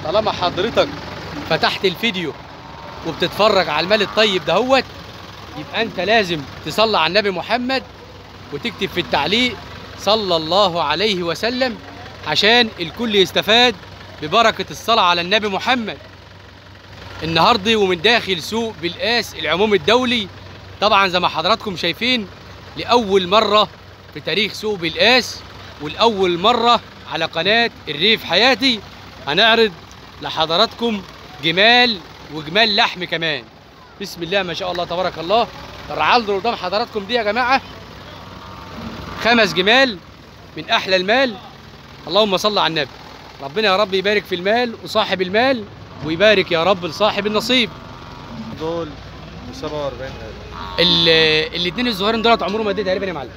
طالما حضرتك فتحت الفيديو وبتتفرج على المال الطيب دهوت يبقى انت لازم تصلي على النبي محمد وتكتب في التعليق صلى الله عليه وسلم عشان الكل يستفاد ببركة الصلاة على النبي محمد النهارده ومن داخل سوق بالقاس العموم الدولي طبعا زي ما حضراتكم شايفين لأول مرة في تاريخ سوق بالقاس والأول مرة على قناة الريف حياتي هنعرض لحضراتكم جمال وجمال لحم كمان بسم الله ما شاء الله تبارك الله الرعال اللي قدام حضراتكم دي يا جماعة خمس جمال من أحلى المال اللهم صل على النبي ربنا يا رب يبارك في المال وصاحب المال ويبارك يا رب لصاحب النصيب دول ب 47000 ال- الاتنين الصغيرين دولت عمرهم قد ايه تقريبا يا معلم؟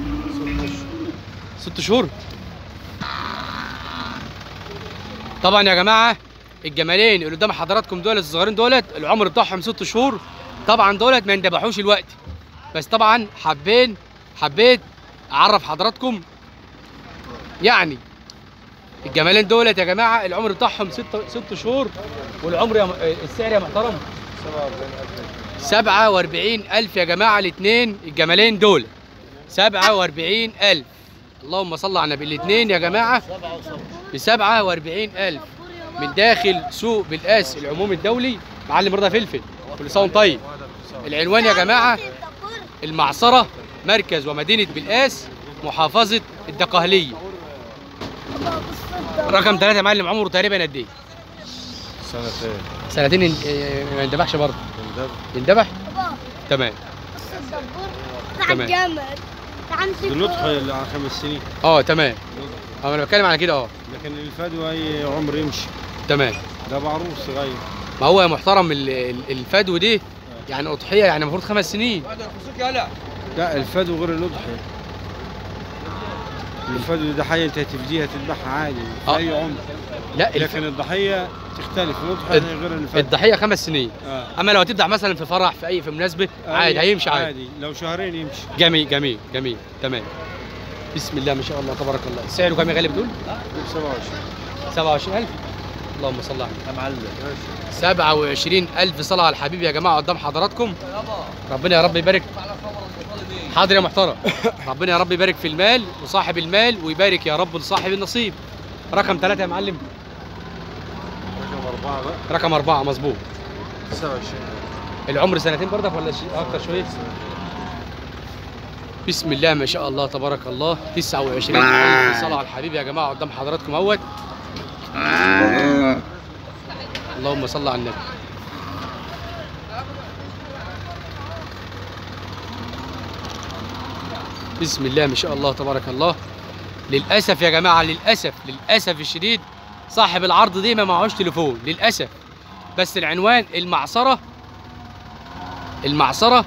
ست شهور طبعا يا جماعه الجمالين اللي قدام حضراتكم دول الصغيرين دولت العمر بتاعهم ست شهور طبعا دولت ما يندبحوش الوقت بس طبعا حابين حبيت اعرف حضراتكم يعني الجمالين دولت يا جماعه العمر بتاعهم ست ست شهور والعمر يا م- السعر يا محترم 47000 47 ألف يا جماعة الاثنين الجمالين دول 47 ألف اللهم صل على النبي الاثنين يا جماعة ب 47 ألف من داخل سوق بالقاس العموم الدولي معلم رضا فلفل كل سنة وأنت طيب العنوان يا جماعة المعصرة مركز ومدينة بالقاس محافظة الدقهلية رقم ثلاثة يا معلم عمره تقريبا قد ايه؟ سنتين سنتين ين- ما يندبحش برضه بندب يندبح؟ بابا تمام بص الدبور بتاع تمام. الجمل تعال امسك النطحة اللي على خمس سنين اه تمام اه انا بتكلم على كده اه لكن الفدوى اي عمر يمشي تمام ده معروف صغير ما هو يا محترم ال- ال- الفدو دي يعني اضحيه يعني المفروض خمس سنين لا الفدوى غير الأضحية الفدوى ده حاجة انت هتفديها تذبحها عادي في آه. اي عمر لا الف... لكن الضحية تختلف الأضحية الد- غير الفدوى الضحيه خمس سنين آه. اما لو هتبدا مثلا في فرح في اي في مناسبه عادي هيمشي عادي عادي لو شهرين يمشي جميل جميل جميل تمام بسم الله ما شاء الله تبارك الله سعره كام يا غالي بتقول 27 27000 اللهم صل على النبي يا معلم 27000 صلاه على الحبيب يا جماعه قدام حضراتكم ربنا يا رب يبارك حاضر يا محترم ربنا يا رب يبارك في المال وصاحب المال ويبارك يا رب لصاحب النصيب رقم ثلاثة يا معلم رقم أربعة بقى رقم أربعة مظبوط 29 العمر سنتين برضك ولا شيء أكتر شوية بسم الله ما شاء الله تبارك الله 29 ألف صلاة على الحبيب يا جماعة قدام حضراتكم اهوت اللهم صل على النبي بسم الله ما شاء الله تبارك الله للأسف يا جماعة للأسف للأسف الشديد صاحب العرض دي ما معهوش تليفون للأسف بس العنوان المعصرة المعصرة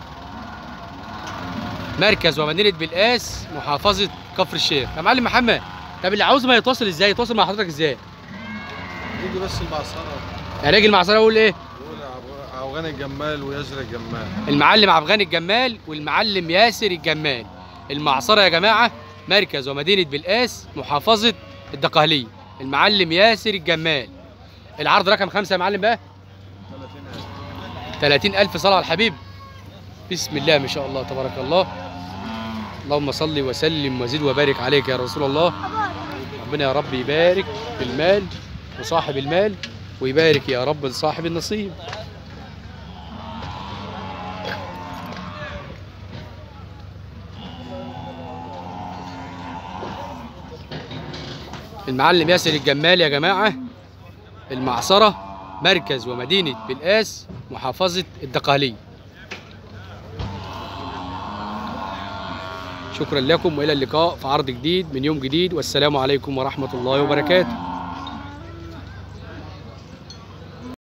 مركز ومدينة بالقاس محافظة كفر الشيخ يا معلم محمد طب اللي عاوز ما يتواصل ازاي يتواصل مع حضرتك ازاي يجي بس المعصرة يا راجل معصرة يقول ايه يقول عب- عوغان الجمال ويزرع الجمال المعلم عبد الغني الجمال والمعلم ياسر الجمال المعصرة يا جماعة مركز ومدينة بالقاس محافظة الدقهلية المعلم ياسر الجمال العرض رقم خمسة يا معلم بقى 30 ألف صلاة على الحبيب بسم الله ما شاء الله تبارك الله اللهم صل وسلم وزد وبارك عليك يا رسول الله ربنا يا رب يبارك في المال وصاحب المال ويبارك يا رب لصاحب النصيب المعلم ياسر الجمال يا جماعة المعصرة مركز ومدينة بالقاس محافظة الدقهلية شكرا لكم وإلى اللقاء في عرض جديد من يوم جديد والسلام عليكم ورحمة الله وبركاته